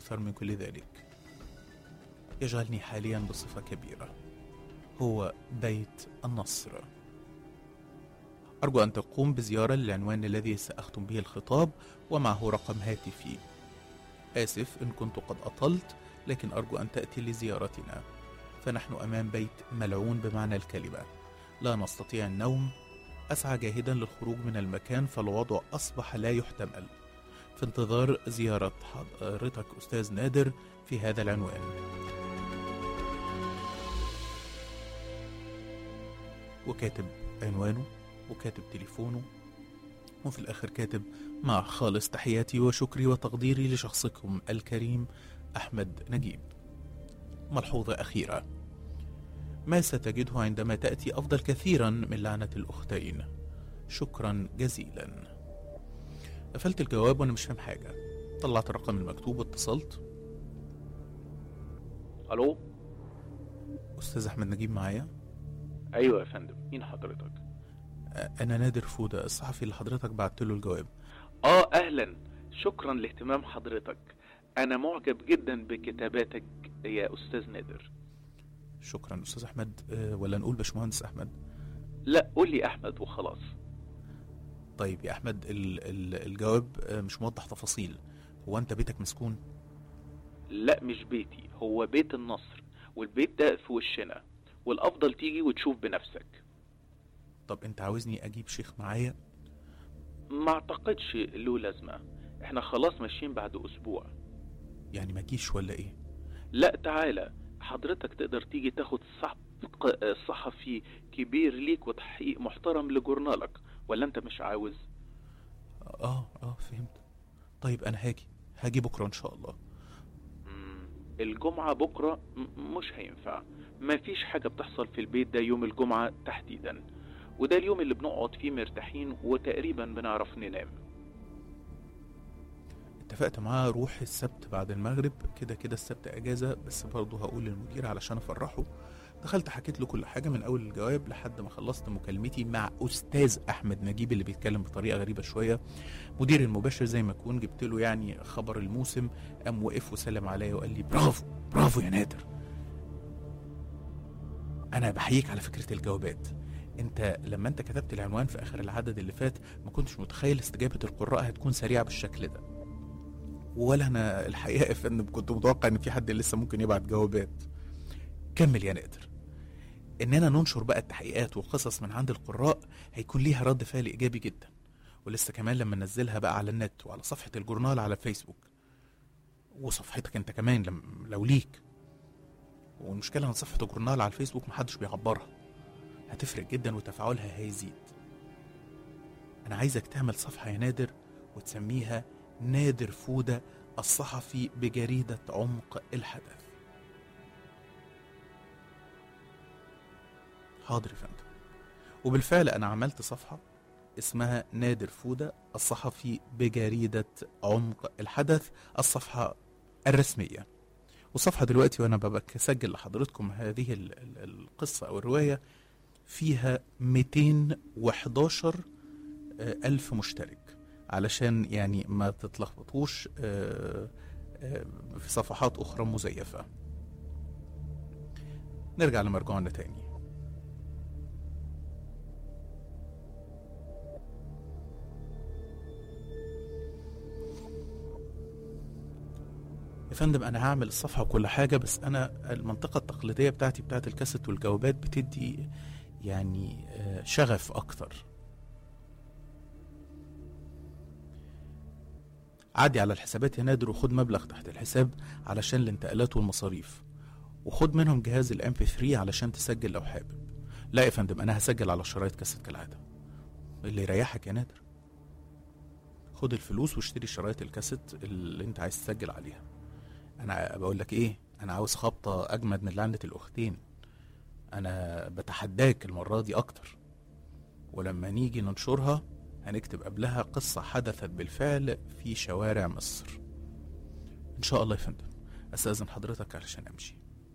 وأكثر من كل ذلك يشغلني حاليا بصفة كبيرة هو بيت النصر أرجو أن تقوم بزيارة للعنوان الذي سأختم به الخطاب ومعه رقم هاتفي آسف إن كنت قد أطلت لكن أرجو أن تأتي لزيارتنا فنحن أمام بيت ملعون بمعنى الكلمة لا نستطيع النوم أسعى جاهدا للخروج من المكان فالوضع أصبح لا يحتمل في انتظار زيارة حضرتك أستاذ نادر في هذا العنوان وكاتب عنوانه وكاتب تليفونه وفي الآخر كاتب مع خالص تحياتي وشكري وتقديري لشخصكم الكريم أحمد نجيب ملحوظة أخيرة ما ستجده عندما تأتي أفضل كثيرا من لعنة الأختين شكرا جزيلا قفلت الجواب وأنا مش فاهم حاجة طلعت الرقم المكتوب واتصلت الو أستاذ أحمد نجيب معايا ايوه يا فندم مين حضرتك أ- أنا نادر فودة الصحفي اللي حضرتك بعت له الجواب اه اهلا شكرا لاهتمام حضرتك انا معجب جدا بكتاباتك يا استاذ نادر شكرا أستاذ أحمد أه، ولا نقول باشمهندس أحمد لا قول لي احمد وخلاص طيب يا أحمد ال- ال- الجواب أه، مش موضح تفاصيل هو أنت بيتك مسكون لا مش بيتي هو بيت النصر والبيت ده في وشنا والافضل تيجي وتشوف بنفسك طب أنت عاوزني أجيب شيخ معايا ما اعتقدش له لازمه احنا خلاص ماشيين بعد اسبوع يعني ما تجيش ولا إيه لا تعالى حضرتك تقدر تيجي تاخد سبق صحفي كبير ليك وتحقيق محترم لجورنالك ولا انت مش عاوز اه اه فهمت طيب انا هاجي هاجي بكره ان شاء الله مم، الجمعة بكرة م- مش هينفع مفيش حاجة بتحصل في البيت ده يوم الجمعة تحديدا وده اليوم اللي بنقعد فيه مرتاحين وتقريبا بنعرف ننام اتفقت معاه اروح السبت بعد المغرب كده كده السبت اجازه بس برضه هقول للمدير علشان افرحه دخلت حكيت له كل حاجه من اول الجواب لحد ما خلصت مكالمتي مع استاذ احمد نجيب اللي بيتكلم بطريقه غريبه شويه مدير المباشر زي ما اكون جبت له يعني خبر الموسم قام وقف وسلم عليا وقال لي برافو برافو يا نادر انا بحييك على فكره الجوابات انت لما انت كتبت العنوان في اخر العدد اللي فات ما كنتش متخيل استجابه القراء هتكون سريعه بالشكل ده ولا انا الحقيقه يا فندم كنت متوقع ان في حد لسه ممكن يبعت جوابات كمل يا نادر اننا ننشر بقى التحقيقات وقصص من عند القراء هيكون ليها رد فعل ايجابي جدا ولسه كمان لما ننزلها بقى على النت وعلى صفحه الجورنال على فيسبوك وصفحتك انت كمان لم لو ليك والمشكله ان صفحه الجورنال على الفيسبوك محدش بيعبرها هتفرق جدا وتفاعلها هيزيد انا عايزك تعمل صفحه يا نادر وتسميها نادر فودة الصحفي بجريدة عمق الحدث حاضر يا فندم وبالفعل أنا عملت صفحة اسمها نادر فودة الصحفي بجريدة عمق الحدث الصفحة الرسمية والصفحة دلوقتي وأنا بسجل لحضرتكم هذه ال- ال- القصة أو الرواية فيها 211 آه، ألف مشترك علشان يعني ما تتلخبطوش آه، آه، في صفحات أخرى مزيفة نرجع لمرجوعنا تاني يا فندم انا هعمل الصفحه وكل حاجه بس انا المنطقه التقليديه بتاعتي بتاعت الكاسيت والجوابات بتدي يعني آه، شغف اكتر عدي على الحسابات يا نادر وخد مبلغ تحت الحساب علشان الانتقالات والمصاريف وخد منهم جهاز الام بي 3 علشان تسجل لو حابب لا يا فندم انا هسجل على الشرايط كاسيت كالعاده اللي يريحك يا نادر خد الفلوس واشتري شرايط الكاسيت اللي انت عايز تسجل عليها انا بقول لك ايه انا عاوز خبطه اجمد من لعنه الاختين انا بتحداك المره دي اكتر ولما نيجي ننشرها هنكتب قبلها قصة حدثت بالفعل في شوارع مصر إن شاء الله يا فندم أستأذن حضرتك علشان أمشي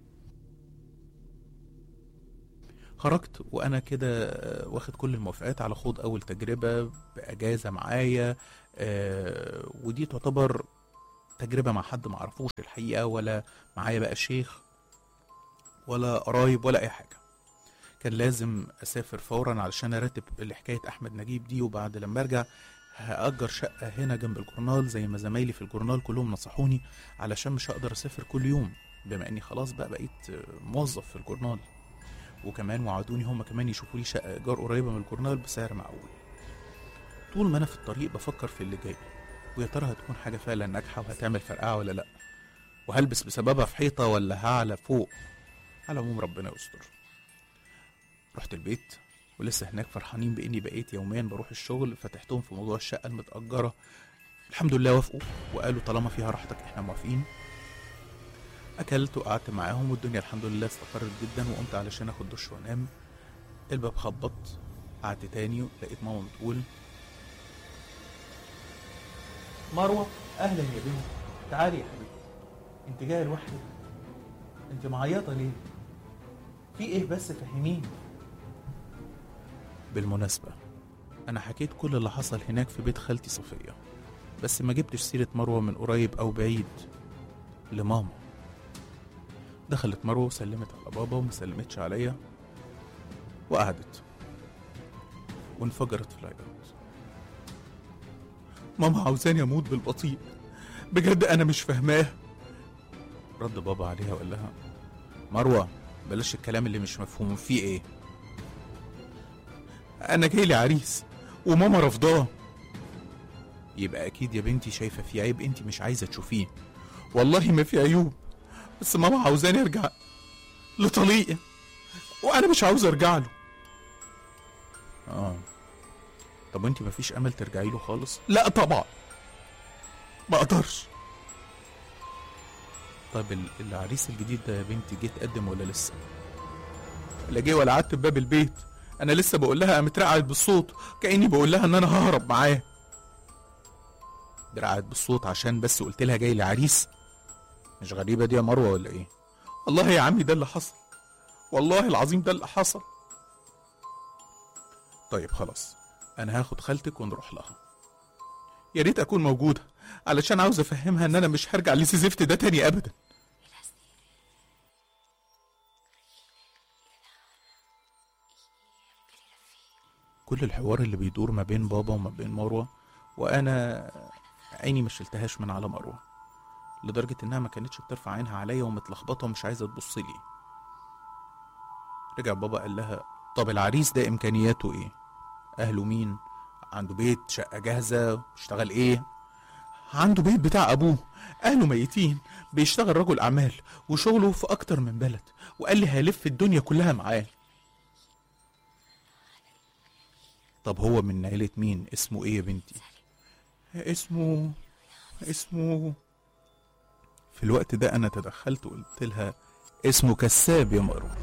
خرجت وأنا كده آه، واخد كل الموافقات على خوض أول تجربة بأجازة معايا آه، ودي تعتبر تجربة مع حد معرفوش الحقيقة ولا معايا بقى شيخ ولا قرايب ولا أي حاجة كان لازم أسافر فورا علشان أرتب حكاية أحمد نجيب دي وبعد لما أرجع هأجر شقة هنا جنب الجورنال زي ما زمايلي في الجورنال كلهم نصحوني علشان مش هقدر أسافر كل يوم بما إني خلاص بقى بقيت موظف في الجورنال وكمان وعدوني هم كمان يشوفوا لي شقة إيجار قريبة من الجورنال بسعر معقول طول ما أنا في الطريق بفكر في اللي جاي ويا ترى هتكون حاجة فعلا ناجحة وهتعمل فرقعة ولا لأ وهلبس بسببها في حيطة ولا هعلى فوق على العموم ربنا يستر رحت البيت ولسه هناك فرحانين بإني بقيت يوميا بروح الشغل فتحتهم في موضوع الشقة المتأجرة الحمد لله وافقوا وقالوا طالما فيها راحتك احنا موافقين أكلت وقعدت معاهم والدنيا الحمد لله استقرت جدا وقمت علشان اخد دش وانام الباب خبط قعدت تاني لقيت ماما بتقول مروة أهلا يا بنتي تعالي يا حبيبتي أنت جاية لوحدك أنت معيطة ليه؟ في إيه بس فهميني بالمناسبة أنا حكيت كل اللي حصل هناك في بيت خالتي صفية بس ما جبتش سيرة مروة من قريب أو بعيد لماما دخلت مروة وسلمت على بابا وما سلمتش عليا وقعدت وانفجرت في العياط ماما عاوزاني اموت بالبطيء بجد انا مش فاهماه رد بابا عليها وقال لها مروه بلاش الكلام اللي مش مفهوم فيه ايه انا جاي لي عريس وماما رفضاه يبقى اكيد يا بنتي شايفه في عيب انت مش عايزه تشوفيه والله ما في عيوب بس ماما عاوزاني ارجع لطليقي وانا مش عاوز ارجع له اه طب وانت مفيش امل ترجعي له خالص لا طبعا ما اقدرش طيب ال- العريس الجديد ده يا بنتي جه تقدم ولا لسه لا جه ولا قعدت بباب البيت انا لسه بقول لها قامت رقعت بالصوت كاني بقول لها ان انا ههرب معاه ده رقعت بالصوت عشان بس قلت لها جاي لي عريس مش غريبه دي يا مروه ولا ايه والله يا عمي ده اللي حصل والله العظيم ده اللي حصل طيب خلاص انا هاخد خالتك ونروح لها يا ريت اكون موجوده علشان عاوز افهمها ان انا مش هرجع لسيزفت ده تاني ابدا كل الحوار اللي بيدور ما بين بابا وما بين مروه وانا عيني ما شلتهاش من على مروه لدرجه انها ما كانتش بترفع عينها عليا ومتلخبطه ومش عايزه تبص لي رجع بابا قال لها طب العريس ده امكانياته ايه اهله مين عنده بيت شقه جاهزه اشتغل ايه عنده بيت بتاع ابوه اهله ميتين بيشتغل رجل اعمال وشغله في اكتر من بلد وقال لي هيلف الدنيا كلها معاه طب هو من عيلة مين اسمه ايه يا بنتي اسمه اسمه في الوقت ده انا تدخلت وقلت لها اسمه كساب يا مروه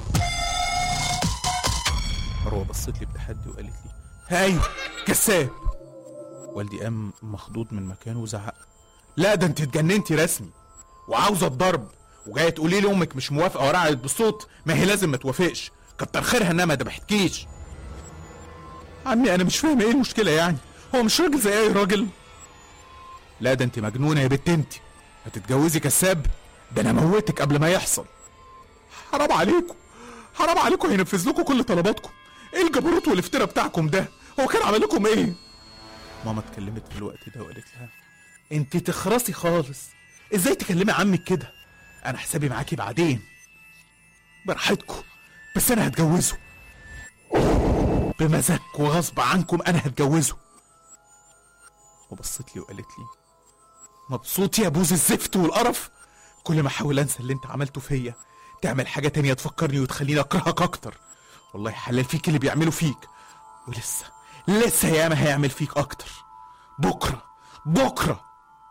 مروه بصت لي بتحدي وقالت لي ايوه كساب والدي قام مخضوض من مكانه وزعق لا ده انت اتجننتي رسمي وعاوزه الضرب وجايه تقولي لي امك مش موافقه ورعت بالصوت ما هي لازم ما توافقش كتر خيرها انها ما ذبحتكيش عمي انا مش فاهم ايه المشكله يعني هو مش راجل زي اي راجل لا ده انت مجنونه يا بنت انت هتتجوزي كساب ده انا موتك قبل ما يحصل حرام عليكم حرام عليكم هينفذ لكم كل طلباتكم ايه الجبروت والافتراء بتاعكم ده هو كان عمل لكم ايه ماما اتكلمت في الوقت ده وقالت لها انت تخرسي خالص ازاي تكلمي عمك كده انا حسابي معاكي بعدين براحتكم بس انا هتجوزه بمزاجكم وغصب عنكم انا هتجوزه وبصت لي وقالت لي مبسوط يا بوز الزفت والقرف كل ما احاول انسى اللي انت عملته فيا تعمل حاجه تانية تفكرني وتخليني اكرهك اكتر والله حلال فيك اللي بيعملوا فيك ولسه لسه ياما هيعمل فيك اكتر بكره بكره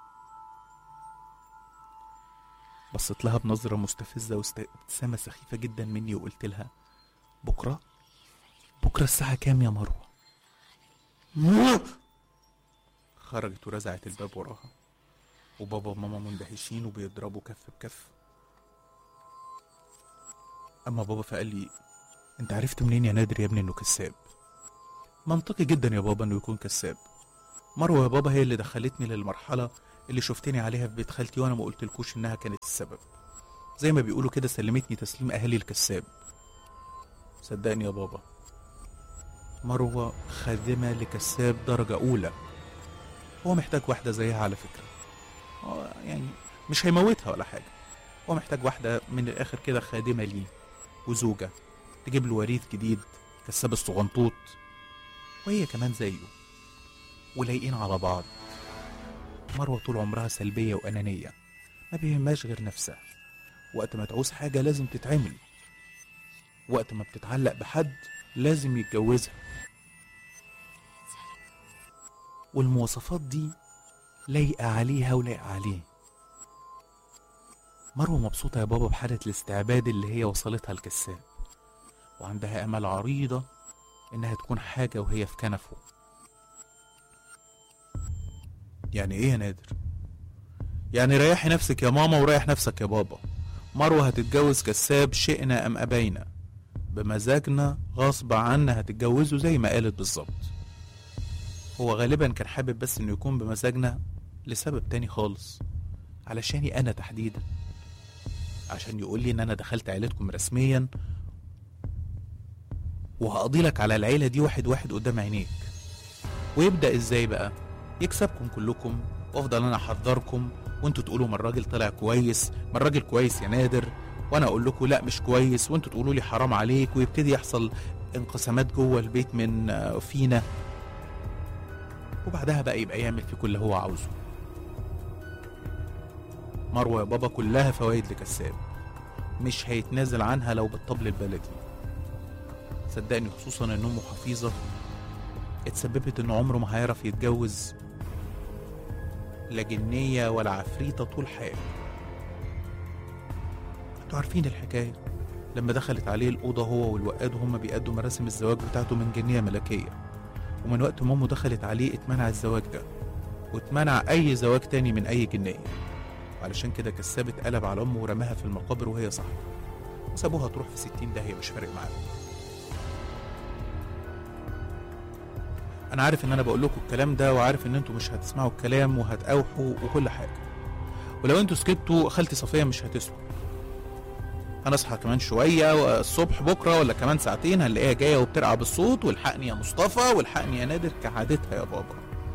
بصيت لها بنظره مستفزه وابتسامه سخيفه جدا مني وقلت لها بكره بكره الساعه كام يا مروه خرجت ورزعت الباب وراها وبابا وماما مندهشين وبيضربوا كف بكف اما بابا فقال لي انت عرفت منين يا نادر يا ابني انه كذاب منطقي جدا يا بابا انه يكون كذاب مروه يا بابا هي اللي دخلتني للمرحله اللي شفتني عليها في بيت خالتي وانا ما قلتلكوش انها كانت السبب زي ما بيقولوا كده سلمتني تسليم اهالي الكساب صدقني يا بابا مروة خادمة لكساب درجة أولى هو محتاج واحدة زيها على فكرة هو يعني مش هيموتها ولا حاجة هو محتاج واحدة من الآخر كده خادمة ليه وزوجة تجيب له وريث جديد كساب الصغنطوط وهي كمان زيه ولايقين على بعض مروة طول عمرها سلبية وأنانية ما بيهمهاش غير نفسها وقت ما تعوز حاجة لازم تتعمل وقت ما بتتعلق بحد لازم يتجوزها والمواصفات دي لايقة عليها ولايقة عليه مروة مبسوطة يا بابا بحالة الاستعباد اللي هي وصلتها الكساب وعندها أمل عريضة إنها تكون حاجة وهي في كنفه يعني إيه يا نادر؟ يعني ريحي نفسك يا ماما وريح نفسك يا بابا مروة هتتجوز كساب شئنا أم أبينا بمزاجنا غصب عنا هتتجوزه زي ما قالت بالظبط هو غالبا كان حابب بس انه يكون بمزاجنا لسبب تاني خالص علشاني انا تحديدا عشان يقول لي ان انا دخلت عيلتكم رسميا وهقضي لك على العيله دي واحد واحد قدام عينيك ويبدا ازاي بقى يكسبكم كلكم وافضل انا احذركم وانتوا تقولوا ما الراجل طلع كويس ما الراجل كويس يا نادر وانا اقول لكم لا مش كويس وانتوا تقولوا لي حرام عليك ويبتدي يحصل انقسامات جوه البيت من آه، فينا وبعدها بقى يبقى يعمل في كل اللي هو عاوزه مروة يا بابا كلها فوائد لكساب مش هيتنازل عنها لو بالطبل البلدي صدقني خصوصا ان امه حفيظة اتسببت ان عمره ما هيعرف يتجوز لا جنية ولا عفريتة طول حياته انتوا عارفين الحكاية لما دخلت عليه الأوضة هو والوقاد وهما بيأدوا مراسم الزواج بتاعته من جنية ملكية ومن وقت ما امه دخلت عليه اتمنع الزواج ده واتمنع اي زواج تاني من اي جنيه وعلشان كده كساب اتقلب على امه ورماها في المقابر وهي صاحبه وسابوها تروح في ستين داهية مش فارق معاهم انا عارف ان انا بقول لكم الكلام ده وعارف ان انتوا مش هتسمعوا الكلام وهتقاوحوا وكل حاجة ولو انتوا سكتوا خالتي صفية مش هتسكت هنصحى كمان شوية والصبح بكرة ولا كمان ساعتين هنلاقيها جاية وبترقع بالصوت والحقني يا مصطفى والحقني يا نادر كعادتها يا بابا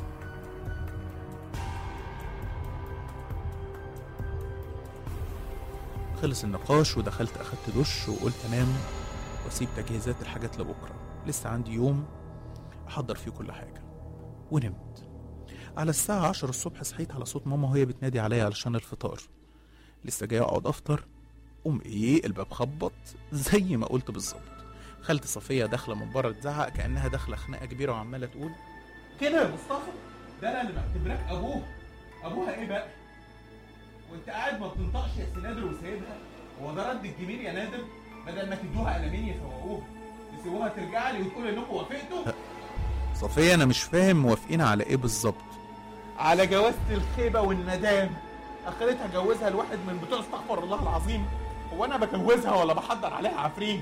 خلص النقاش ودخلت أخدت دش وقلت أنام وأسيب تجهيزات الحاجات لبكرة لسه عندي يوم أحضر فيه كل حاجة ونمت على الساعة عشر الصبح صحيت على صوت ماما وهي بتنادي عليا علشان الفطار لسه جاي أقعد أفطر قوم ايه الباب خبط زي ما قلت بالظبط خالتي صفية داخلة من بره تزعق كأنها داخلة خناقة كبيرة وعمالة تقول كده يا مصطفى ده انا اللي بعتبرك ابوه ابوها ايه بقى وانت قاعد ما بتنطقش يا سنادر وسايبها هو ده رد الجميل يا نادر بدل ما تدوها قلمين يفوقوها تسيبوها ترجع لي وتقول انكم وافقتوا صفية انا مش فاهم موافقين على ايه بالظبط على جوازة الخيبة والندامة اخرتها جوزها لواحد من بتوع استغفر الله العظيم هو انا بجوزها ولا بحضر عليها عفرين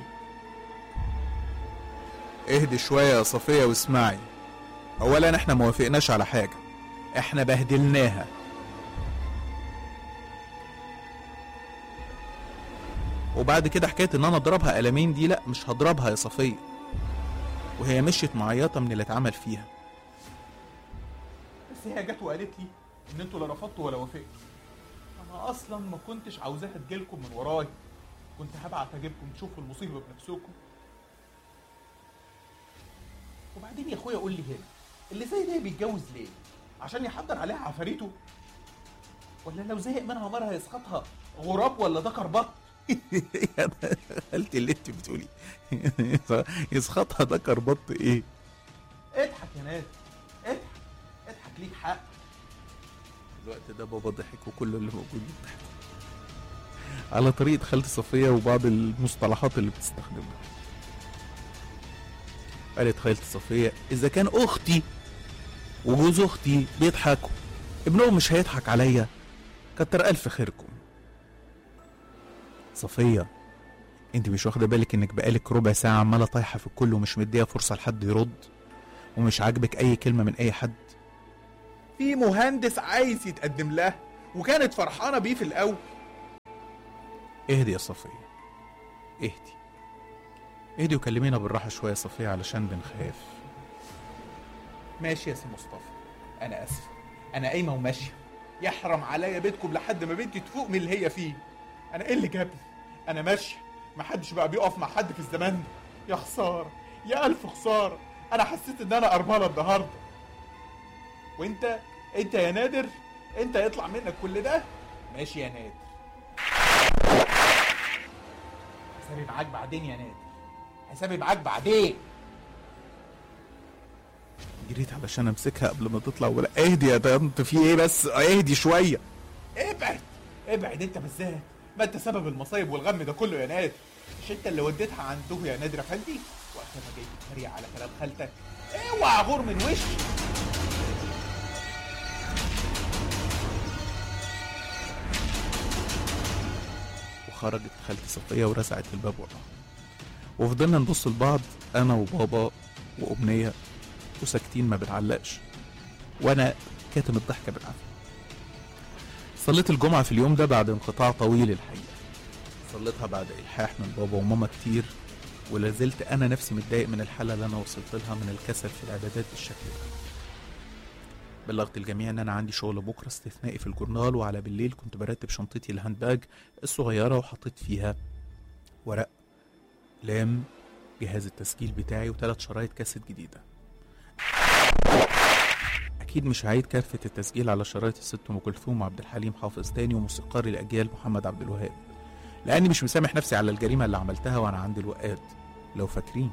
اهدي شوية يا صفية واسمعي اولا احنا موافقناش على حاجة احنا بهدلناها وبعد كده حكاية ان انا اضربها قلمين دي لا مش هضربها يا صفية وهي مشيت معيطة من اللي اتعمل فيها بس هي جت وقالت لي ان انتوا لا رفضتوا ولا وافقتوا انا اصلا ما كنتش عاوزاها تجيلكم من ورايا كنت هبعت اجيبكم تشوفوا المصيبه بنفسكم وبعدين يا اخويا قول لي هنا اللي زي ده بيتجوز ليه عشان يحضر عليها عفاريته ولا لو زهق منها مره هيسخطها غراب ولا ذكر بط يا خالتي اللي انت بتقولي يسخطها ذكر بط ايه اضحك يا ناس اضحك اضحك ليك حق الوقت ده بابا ضحك وكل اللي موجودين ضحكوا على طريقة خالتي صفية وبعض المصطلحات اللي بتستخدمها قالت خالتي صفية إذا كان أختي وجوز أختي بيضحكوا ابنهم مش هيضحك عليا كتر ألف خيركم صفية انت مش واخدة بالك انك بقالك ربع ساعة عمالة طايحة في الكل ومش مديها فرصة لحد يرد ومش عاجبك أي كلمة من أي حد في في مهندس عايز يتقدم لها وكانت فرحانه بيه في الاول اهدي يا صفيه اهدي اهدي وكلمينا بالراحه شويه يا صفيه علشان بنخاف ماشي يا سي مصطفى انا اسف انا قايمه وماشيه يحرم عليا بيتكم لحد ما بنتي تفوق من اللي هي فيه انا ايه اللي جابني انا ماشيه محدش بقى بيقف مع حد في الزمان ده يا خساره يا الف خساره انا حسيت ان انا ارمله النهارده وانت انت يا نادر انت يطلع منك كل ده ماشي يا نادر حسابي معاك بعدين يا نادر حسابي معاك بعدين جريت علشان امسكها قبل ما تطلع ولا اهدي يا طنط في ايه بس اهدي شويه ابعد ابعد انت بالذات ما انت سبب المصايب والغم ده كله يا نادر مش انت اللي وديتها عنده يا نادر افندي وقتها ما جاي تتريق على كلام خالتك اوعى غور من وشي وخرجت خالتي صفية ورزعت الباب وراها وفضلنا نبص لبعض أنا وبابا وأمنية وساكتين ما بنعلقش وأنا كاتم الضحكة بالعافية صليت الجمعة في اليوم ده بعد انقطاع طويل الحقيقة صليتها بعد إلحاح من بابا وماما كتير ولا زلت أنا نفسي متضايق من الحالة اللي أنا وصلت لها من الكسل في العبادات بالشكل ده بلغت الجميع ان انا عندي شغل بكره استثنائي في الجورنال وعلى بالليل كنت برتب شنطتي الهاند باج الصغيره وحطيت فيها ورق لام جهاز التسجيل بتاعي وثلاث شرايط كاسيت جديده اكيد مش هعيد كافه التسجيل على شرايط الست ام كلثوم وعبد الحليم حافظ تاني وموسيقار الاجيال محمد عبد الوهاب لاني مش مسامح نفسي على الجريمه اللي عملتها وانا عندي الوقات لو فاكرين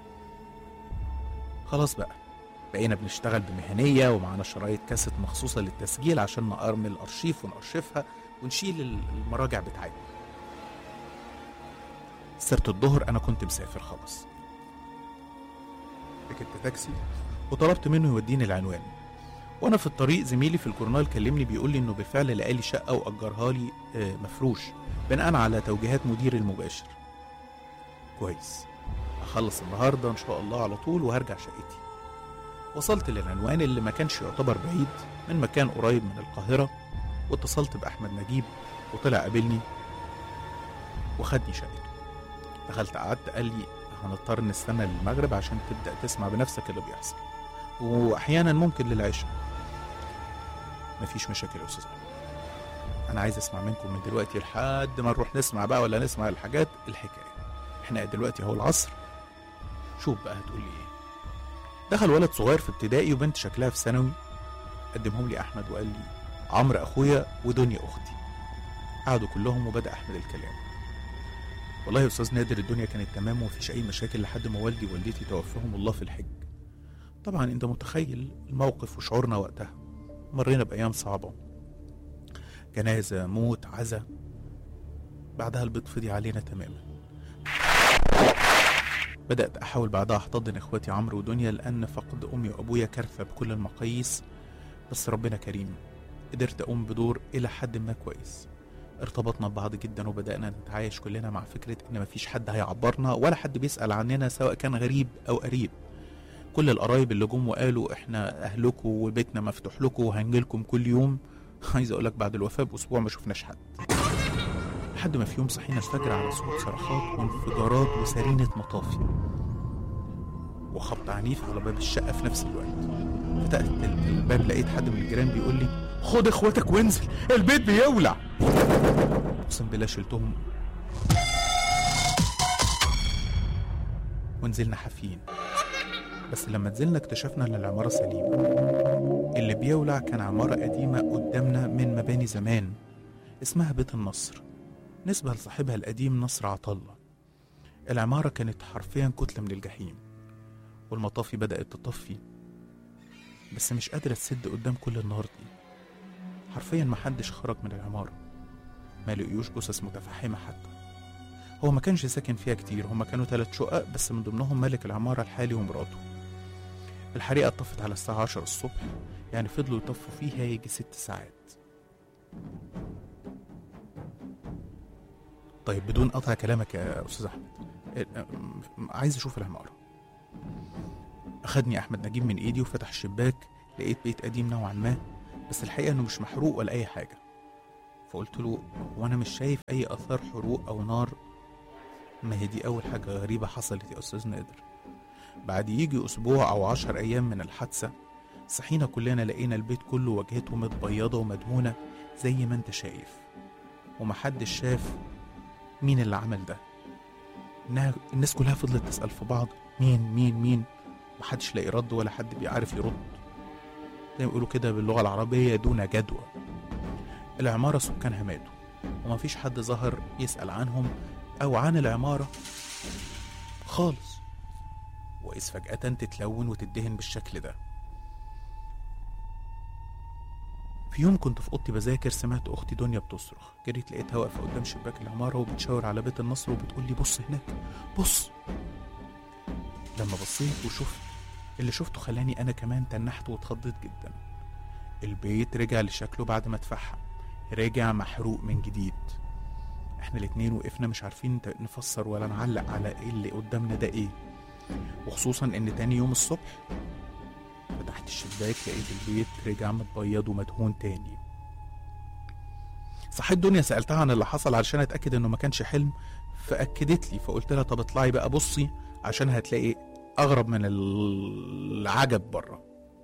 خلاص بقى بقينا بنشتغل بمهنية ومعانا شرايط كاسيت مخصوصة للتسجيل عشان نأرمي الأرشيف ونأرشفها ونشيل المراجع بتاعتنا سرت الظهر أنا كنت مسافر خلاص ركبت تاكسي وطلبت منه يوديني العنوان وأنا في الطريق زميلي في الجورنال كلمني بيقول لي إنه بالفعل لقى لي شقة وأجرها لي آه، مفروش بناء على توجيهات مديري المباشر كويس هخلص النهاردة إن شاء الله على طول وهرجع شقتي وصلت للعنوان اللي ما كانش يعتبر بعيد من مكان قريب من القاهرة واتصلت بأحمد نجيب وطلع قابلني وخدني شقته دخلت قعدت قال لي هنضطر نستنى للمغرب عشان تبدأ تسمع بنفسك اللي بيحصل وأحيانا ممكن للعشاء مفيش مشاكل يا أستاذ أحمد. أنا عايز أسمع منكم من دلوقتي لحد ما نروح نسمع بقى ولا نسمع الحاجات الحكاية إحنا دلوقتي أهو العصر شوف بقى هتقول لي إيه دخل ولد صغير في ابتدائي وبنت شكلها في ثانوي قدمهم لي احمد وقال لي عمرو اخويا ودنيا اختي قعدوا كلهم وبدا احمد الكلام والله يا استاذ نادر الدنيا كانت تمام ومفيش اي مشاكل لحد ما والدي ووالدتي توفاهم الله في الحج طبعا انت متخيل الموقف وشعورنا وقتها مرينا بايام صعبه جنازه موت عزا بعدها البيض فضي علينا تماما بدأت أحاول بعدها أحتضن إخواتي عمرو ودنيا لأن فقد أمي وأبويا كارثة بكل المقاييس بس ربنا كريم قدرت أقوم بدور إلى حد ما كويس ارتبطنا ببعض جدا وبدأنا نتعايش كلنا مع فكرة إن مفيش حد هيعبرنا ولا حد بيسأل عننا سواء كان غريب أو قريب كل القرايب اللي جم وقالوا إحنا أهلكم وبيتنا مفتوح لكم وهنجيلكم كل يوم عايز أقولك بعد الوفاة بأسبوع ما شفناش حد لحد ما في يوم صحينا الفجر على صوت صرخات وانفجارات وسرينة مطافي وخبط عنيف على باب الشقة في نفس الوقت فتحت ال- الباب لقيت حد من الجيران بيقول لي خد اخواتك وانزل البيت بيولع اقسم بالله شلتهم ونزلنا حافيين بس لما نزلنا اكتشفنا ان العمارة سليمة اللي بيولع كان عمارة قديمة قدامنا من مباني زمان اسمها بيت النصر نسبة لصاحبها القديم نصر عطلة العمارة كانت حرفيا كتلة من الجحيم والمطافي بدأت تطفي بس مش قادرة تسد قدام كل النار دي حرفيا محدش خرج من العمارة ما لقيوش جثث متفحمة حتى هو ما كانش ساكن فيها كتير هما كانوا تلات شقق بس من ضمنهم مالك العمارة الحالي ومراته الحريقة اتطفت على الساعة عشر الصبح يعني فضلوا يطفوا فيها يجي ست ساعات طيب بدون قطع كلامك يا استاذ احمد ال- م- عايز اشوف العماره اخدني احمد نجيب من ايدي وفتح الشباك لقيت بيت قديم نوعا ما بس الحقيقة إنه مش محروق ولا أي حاجة فقلت له وأنا مش شايف أي آثار حروق أو نار ما هي دي أول حاجة غريبة حصلت يا أستاذ نادر بعد يجي أسبوع أو عشر أيام من الحادثة صحينا كلنا لقينا البيت كله واجهته متبيضة ومدهونة زي ما انت شايف ومحدش شاف مين اللي عمل ده إنها الناس كلها فضلت تسأل في بعض مين مين مين محدش لاقي رد ولا حد بيعرف يرد زي ما بيقولوا كده باللغة العربية دون جدوى العمارة سكانها ماتوا ومفيش حد ظهر يسأل عنهم أو عن العمارة خالص وإذ فجأة تتلون وتدهن بالشكل ده في يوم كنت في اوضتي بذاكر سمعت اختي دنيا بتصرخ جريت لقيتها واقفه قدام شباك العماره وبتشاور على بيت النصر وبتقول لي بص هناك بص لما بصيت وشفت اللي شفته خلاني انا كمان تنحت واتخضيت جدا البيت رجع لشكله بعد ما اتفحم رجع محروق من جديد احنا الاتنين وقفنا مش عارفين نفسر ولا نعلق على ايه اللي قدامنا ده ايه وخصوصا ان تاني يوم الصبح فتحت الشباك لقيت البيت رجع متبيض ومدهون تاني صحيت دنيا سألتها عن اللي حصل علشان اتأكد انه ما كانش حلم فأكدت لي فقلت لها طب اطلعي بقى بصي عشان هتلاقي أغرب من العجب بره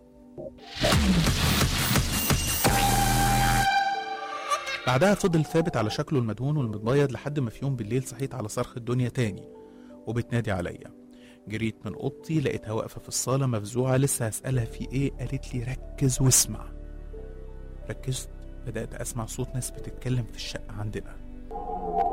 بعدها فضل ثابت على شكله المدهون والمتبيض لحد ما في يوم بالليل صحيت على صرخ الدنيا تاني وبتنادي عليا جريت من اوضتي لقيتها واقفه في الصاله مفزوعه لسه هسالها في ايه قالت لي ركز واسمع ركزت بدات اسمع صوت ناس بتتكلم في الشقه عندنا